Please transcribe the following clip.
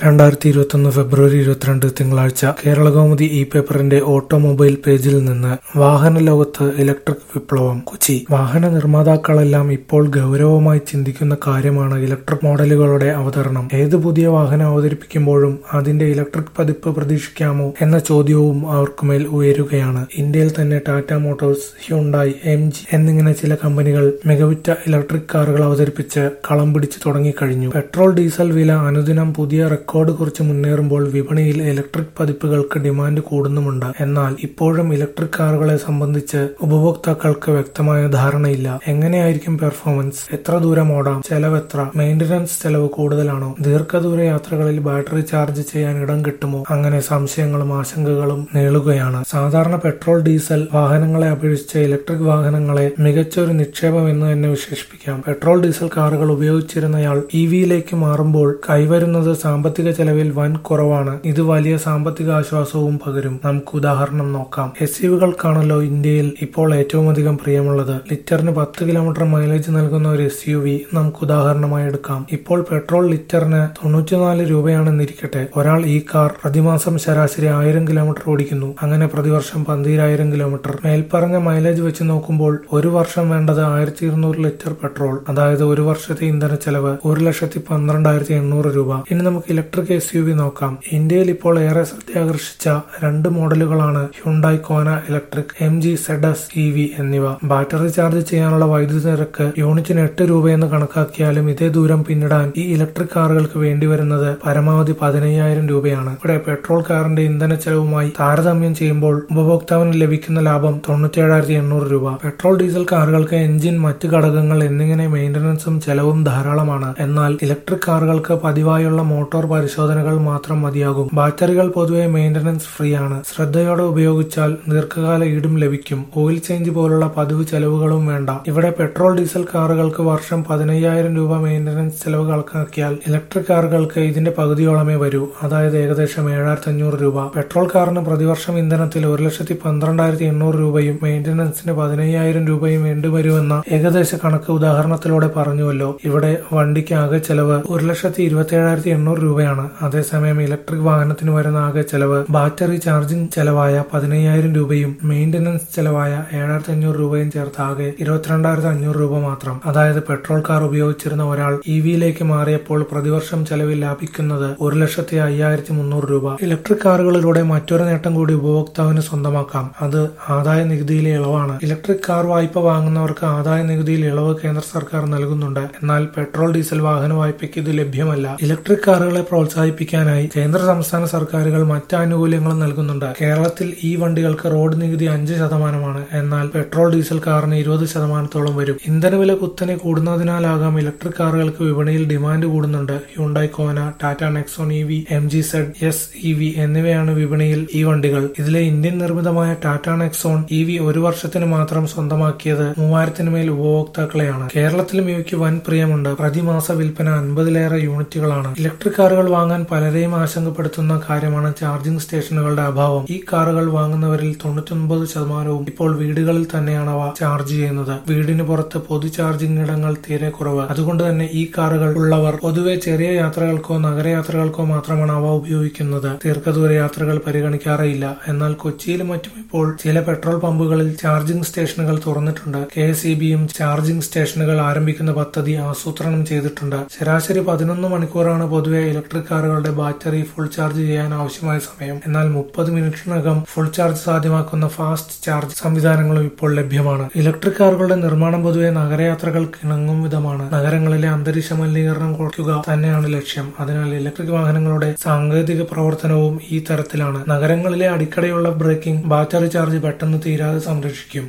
രണ്ടായിരത്തി ഇരുപത്തൊന്ന് ഫെബ്രുവരി ഇരുപത്തിരണ്ട് തിങ്കളാഴ്ച കേരളകൗമുദി ഇ പേപ്പറിന്റെ ഓട്ടോമൊബൈൽ പേജിൽ നിന്ന് വാഹന ലോകത്ത് ഇലക്ട്രിക് വിപ്ലവം കൊച്ചി വാഹന നിർമ്മാതാക്കളെല്ലാം ഇപ്പോൾ ഗൗരവമായി ചിന്തിക്കുന്ന കാര്യമാണ് ഇലക്ട്രിക് മോഡലുകളുടെ അവതരണം ഏത് പുതിയ വാഹനം അവതരിപ്പിക്കുമ്പോഴും അതിന്റെ ഇലക്ട്രിക് പതിപ്പ് പ്രതീക്ഷിക്കാമോ എന്ന ചോദ്യവും അവർക്കുമേൽ ഉയരുകയാണ് ഇന്ത്യയിൽ തന്നെ Tata Motors Hyundai M G എന്നിങ്ങനെ ചില കമ്പനികൾ മികവുറ്റ ഇലക്ട്രിക് കാറുകൾ അവതരിപ്പിച്ച് കളം പിടിച്ചു തുടങ്ങിക്കഴിഞ്ഞു പെട്രോൾ ഡീസൽ വില അനുദിനം പുതിയ റെക്കോർഡ് കുറിച്ച് മുന്നേറുമ്പോൾ വിപണിയിൽ ഇലക്ട്രിക് പതിപ്പുകൾക്ക് ഡിമാൻഡ് കൂടുന്നുമുണ്ട് എന്നാൽ ഇപ്പോഴും ഇലക്ട്രിക് കാറുകളെ സംബന്ധിച്ച് ഉപഭോക്താക്കൾക്ക് വ്യക്തമായ ധാരണയില്ല എങ്ങനെയായിരിക്കും പെർഫോമൻസ് എത്ര ദൂരം ഓടാം ചെലവ് എത്ര മെയിന്റനൻസ് ചെലവ് കൂടുതലാണോ ദീർഘദൂര യാത്രകളിൽ ബാറ്ററി ചാർജ് ചെയ്യാൻ ഇടം കിട്ടുമോ അങ്ങനെ സംശയങ്ങളും ആശങ്കകളും നീളുകയാണ് സാധാരണ പെട്രോൾ ഡീസൽ വാഹനങ്ങളെ അപേക്ഷിച്ച് ഇലക്ട്രിക് വാഹനങ്ങളെ മികച്ച ഒരു നിക്ഷേപം എന്ന് തന്നെ വിശേഷിപ്പിക്കാം പെട്രോൾ ഡീസൽ കാറുകൾ ഉപയോഗിച്ചിരുന്നയാൾ ഇ വിയിലേക്ക് മാറുമ്പോൾ കൈവരുന്നത് സാമ്പത്തിക ചെലവിൽ വൻ കുറവാണ് ഇത് വലിയ സാമ്പത്തിക ആശ്വാസവും പകരും നമുക്ക് ഉദാഹരണം നോക്കാം എസ് യുവികൾക്കാണല്ലോ ഇന്ത്യയിൽ ഇപ്പോൾ ഏറ്റവും അധികം പ്രിയമുള്ളത് ലിറ്ററിന് പത്ത് കിലോമീറ്റർ മൈലേജ് നൽകുന്ന ഒരു എസ് യു വി നമുക്ക് ഉദാഹരണമായി എടുക്കാം ഇപ്പോൾ പെട്രോൾ ലിറ്ററിന് തൊണ്ണൂറ്റിനാല് രൂപയാണെന്നിരിക്കട്ടെ ഒരാൾ ഈ കാർ പ്രതിമാസം ശരാശരി ആയിരം കിലോമീറ്റർ ഓടിക്കുന്നു അങ്ങനെ പ്രതിവർഷം പന്തീരായിരം കിലോമീറ്റർ മേൽപ്പറഞ്ഞ മൈലേജ് വെച്ച് നോക്കുമ്പോൾ ഒരു വർഷം വേണ്ടത് ആയിരത്തി ഇരുന്നൂറ് ലിറ്റർ പെട്രോൾ അതായത് ഒരു വർഷത്തെ ഇന്ധന ചെലവ് ഒരു ലക്ഷത്തി പന്ത്രണ്ടായിരത്തി എണ്ണൂറ് രൂപ ഇനി നമുക്ക് ഇലക്ട്രിക് എസ് യു വി നോക്കാം ഇന്ത്യയിൽ ഇപ്പോൾ ഏറെ ശ്രദ്ധയാകർഷിച്ച രണ്ട് മോഡലുകളാണ് Hyundai Kona electric M G Z S E V എന്നിവ ബാറ്ററി ചാർജ് ചെയ്യാനുള്ള വൈദ്യുതി നിരക്ക് യൂണിറ്റിന് എട്ട് രൂപയെന്ന് കണക്കാക്കിയാലും ഇതേ ദൂരം പിന്നിടാൻ ഈ ഇലക്ട്രിക് കാറുകൾക്ക് വേണ്ടിവരുന്നത് പരമാവധി പതിനയ്യായിരം രൂപയാണ് ഇവിടെ പെട്രോൾ കാറിന്റെ ഇന്ധന ചെലവുമായി താരതമ്യം ചെയ്യുമ്പോൾ ഉപഭോക്താവിന് ലഭിക്കുന്ന ലാഭം തൊണ്ണൂറ്റിയേഴായിരത്തി എണ്ണൂറ് രൂപ പെട്രോൾ ഡീസൽ കാറുകൾക്ക് എഞ്ചിൻ മറ്റ് ഘടകങ്ങൾ എന്നിങ്ങനെ മെയിന്റനൻസും ചെലവും ധാരാളമാണ് എന്നാൽ ഇലക്ട്രിക് കാറുകൾക്ക് പതിവായുള്ള മോട്ടോർ പരിശോധനകൾ മാത്രം മതിയാകും ബാറ്ററികൾ പൊതുവെ മെയിന്റനൻസ് ഫ്രീ ആണ് ശ്രദ്ധയോടെ ഉപയോഗിച്ചാൽ ദീർഘകാല ഈടും ലഭിക്കും ഓയിൽ ചേഞ്ച് പോലുള്ള പതിവ് ചെലവുകളും വേണ്ട ഇവിടെ പെട്രോൾ ഡീസൽ കാറുകൾക്ക് വർഷം പതിനയ്യായിരം രൂപ മെയിന്റനൻസ് ചെലവ് കണക്കാക്കിയാൽ ഇലക്ട്രിക് കാറുകൾക്ക് ഇതിന്റെ പകുതിയോളമേ വരൂ അതായത് ഏകദേശം ഏഴായിരത്തി അഞ്ഞൂറ് രൂപ പെട്രോൾ കാറിന് പ്രതിവർഷം ഇന്ധനത്തിൽ ഒരു ലക്ഷത്തി പന്ത്രണ്ടായിരത്തി എണ്ണൂറ് രൂപയും മെയിന്റനൻസിന് പതിനയ്യായിരം രൂപയും വേണ്ടിവരുമെന്ന ഏകദേശ കണക്ക് ഉദാഹരണത്തിലൂടെ പറഞ്ഞുവല്ലോ ഇവിടെ വണ്ടിക്ക് ആകെ ചെലവ് ഒരു ലക്ഷത്തി ഇരുപത്തി ഏഴായിരത്തി എണ്ണൂറ് രൂപയാണ് അതേസമയം ഇലക്ട്രിക് വാഹനത്തിന് വരുന്ന ആകെ ചെലവ് ബാറ്ററി ചാർജിംഗ് ചെലവായ പതിനയ്യായിരം രൂപയും മെയിന്റനൻസ് ചെലവായ ഏഴായിരത്തി അഞ്ഞൂറ് രൂപയും ചേർത്ത് ആകെ ഇരുപത്തിരണ്ടായിരത്തി അഞ്ഞൂറ് രൂപ മാത്രം അതായത് പെട്രോൾ കാർ ഉപയോഗിച്ചിരുന്ന ഒരാൾ ഇ വിയിലേക്ക് മാറിയപ്പോൾ പ്രതിവർഷം ചെലവിൽ ലാഭിക്കുന്നത് ഒരു ലക്ഷത്തി അയ്യായിരത്തി മുന്നൂറ് രൂപ ഇലക്ട്രിക് കാറുകളിലൂടെ മറ്റൊരു നേട്ടം കൂടി ഉപഭോക്താവിന് സ്വന്തമാക്കാം അത് ആദായ നികുതിയിലെ ഇളവാണ് ഇലക്ട്രിക് കാർ വായ്പ വാങ്ങുന്നവർക്ക് ആദായ നികുതിയിൽ ഇളവ് കേന്ദ്ര സർക്കാർ നൽകുന്നുണ്ട് എന്നാൽ പെട്രോൾ ഡീസൽ വാഹന വായ്പയ്ക്ക് ഇത് ലഭ്യമല്ല ഇലക്ട്രിക് കാറുകളെ പ്രോത്സാഹിപ്പിക്കാനായി കേന്ദ്ര സംസ്ഥാന സർക്കാരുകൾ മറ്റ് ആനുകൂല്യങ്ങളും നൽകുന്നുണ്ട് കേരളത്തിൽ ഈ വണ്ടികൾക്ക് റോഡ് നികുതി അഞ്ച് ശതമാനമാണ് എന്നാൽ പെട്രോൾ ഡീസൽ കാറിന് ഇരുപത് ശതമാനത്തോളം വരും ഇന്ധനവില കുത്തനെ കൂടുന്നതിനാലാകാം ഇലക്ട്രിക് കാറുകൾക്ക് വിപണിയിൽ ഡിമാൻഡ് കൂടുന്നുണ്ട് Hyundai Kona Tata Nexon E V M G Z S E V എന്നിവയാണ് വിപണിയിൽ ഈ വണ്ടികൾ ഇതിലെ ഇന്ത്യൻ നിർമ്മിതമായ ടാറ്റ നെക്സോൺ ഇ വി ഒരു വർഷത്തിന് മാത്രം സ്വന്തമാക്കിയത് മൂവായിരത്തിന് മേൽ ഉപഭോക്താക്കളെയാണ് കേരളത്തിലും ഇവയ്ക്ക് വൻ പ്രിയമുണ്ട് പ്രതിമാസ വിൽപ്പന അൻപതിലേറെ യൂണിറ്റുകളാണ് ഇലക്ട്രിക് കാറുകൾ വാങ്ങാൻ പലരെയും ആശങ്കപ്പെടുത്തുന്ന കാര്യമാണ് ചാർജിംഗ് സ്റ്റേഷനുകളുടെ അഭാവം ഈ കാറുകൾ വാങ്ങുന്നവരിൽ തൊണ്ണൂറ്റൊൻപത് ശതമാനവും ഇപ്പോൾ വീടുകളിൽ തന്നെയാണ് അവ ചാർജ് ചെയ്യുന്നത് വീടിന് പുറത്ത് പൊതു ചാർജിംഗ് ഇടങ്ങൾ തീരെ കുറവ് അതുകൊണ്ട് തന്നെ ഈ കാറുകൾ ഉള്ളവർ പൊതുവെ ചെറിയ യാത്രകൾക്കോ നഗരയാത്രകൾക്കോ മാത്രമാണ് അവ ഉപയോഗിക്കുന്നത് ദീർഘദൂര യാത്രകൾ പരിഗണിക്കാറേയില്ല എന്നാൽ കൊച്ചിയിലും മറ്റും ഇപ്പോൾ ചില പെട്രോൾ പമ്പുകളിൽ ചാർജിംഗ് സ്റ്റേഷനുകൾ തുറന്നിട്ടുണ്ട് കെ എസ് ഇ ബിയും ചാർജിംഗ് സ്റ്റേഷനുകൾ ആരംഭിക്കുന്ന പദ്ധതി ആസൂത്രണം ചെയ്തിട്ടുണ്ട് ശരാശരി പതിനൊന്ന് മണിക്കൂറാണ് പൊതുവെ ഇലക്ട്രിക് കാറുകളുടെ ബാറ്ററി ഫുൾ ചാർജ് ചെയ്യാൻ ആവശ്യമായ സമയം എന്നാൽ മുപ്പത് മിനിറ്റിനകം ഫുൾ ചാർജ് സാധ്യമാക്കുന്ന ഫാസ്റ്റ് ചാർജ് സംവിധാനങ്ങളും ഇപ്പോൾ ലഭ്യമാണ് ഇലക്ട്രിക് കാറുകളുടെ നിർമ്മാണം പൊതുവെ നഗരയാത്രകൾക്ക് ഇണങ്ങും വിധമാണ് നഗരങ്ങളിലെ അന്തരീക്ഷ മലിനീകരണം കുറയ്ക്കുക തന്നെയാണ് ലക്ഷ്യം അതിനാൽ ഇലക്ട്രിക് വാഹനങ്ങളുടെ സാങ്കേതിക പ്രവർത്തനവും ഈ തരത്തിലാണ് നഗരങ്ങളിലെ അടിക്കടെയുള്ള ബ്രേക്കിംഗ് ബാറ്ററി ചാർജ് പെട്ടെന്ന് തീരാതെ സംരക്ഷിക്കും